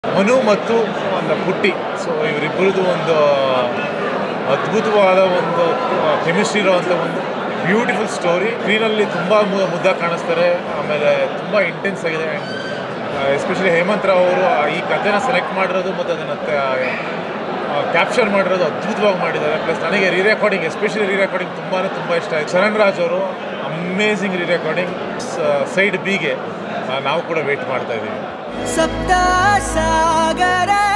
ಮನು ಮತ್ತು ಒಂದು ಪುಟ್ಟಿ ಸೊ ಇವರಿಬ್ಬರದು ಒಂದು ಅದ್ಭುತವಾದ ಒಂದು ಕೆಮಿಸ್ಟ್ರಿ ಇರೋವಂಥ ಒಂದು ಬ್ಯೂಟಿಫುಲ್ ಸ್ಟೋರಿ ಸ್ಕ್ರೀನಲ್ಲಿ ತುಂಬ ಮುದ್ದಾಗಿ ಕಾಣಿಸ್ತಾರೆ ಆಮೇಲೆ ತುಂಬ ಇಂಟೆನ್ಸ್ ಆಗಿದೆ ಎಸ್ಪೆಷಲಿ ಹೇಮಂತ್ ರಾವ್ ಅವರು ಈ ಕಥೆನ ಸೆಲೆಕ್ಟ್ ಮಾಡಿರೋದು ಮತ್ತು ಅದನ್ನು ಕ್ಯಾಪ್ಚರ್ ಮಾಡಿರೋದು ಅದ್ಭುತವಾಗಿ ಮಾಡಿದ್ದಾರೆ ಪ್ಲಸ್ ನನಗೆ re recording especially re recording ತುಂಬಾ ತುಂಬ ಇಷ್ಟ ಆಯಿತು ಚರಣ್ ರಾಜ್ ಅವರು ಅಮೇಝಿಂಗ್ ರೀ ರೆಕಾರ್ಡಿಂಗ್ ಸೈಡ್ ಬಿಗೆ ನಾವು ಕೂಡ ವೇಟ್ ಮಾಡ್ತಾ ಇದ್ದೀವಿ ಸಪ್ತ ಸಾಗರ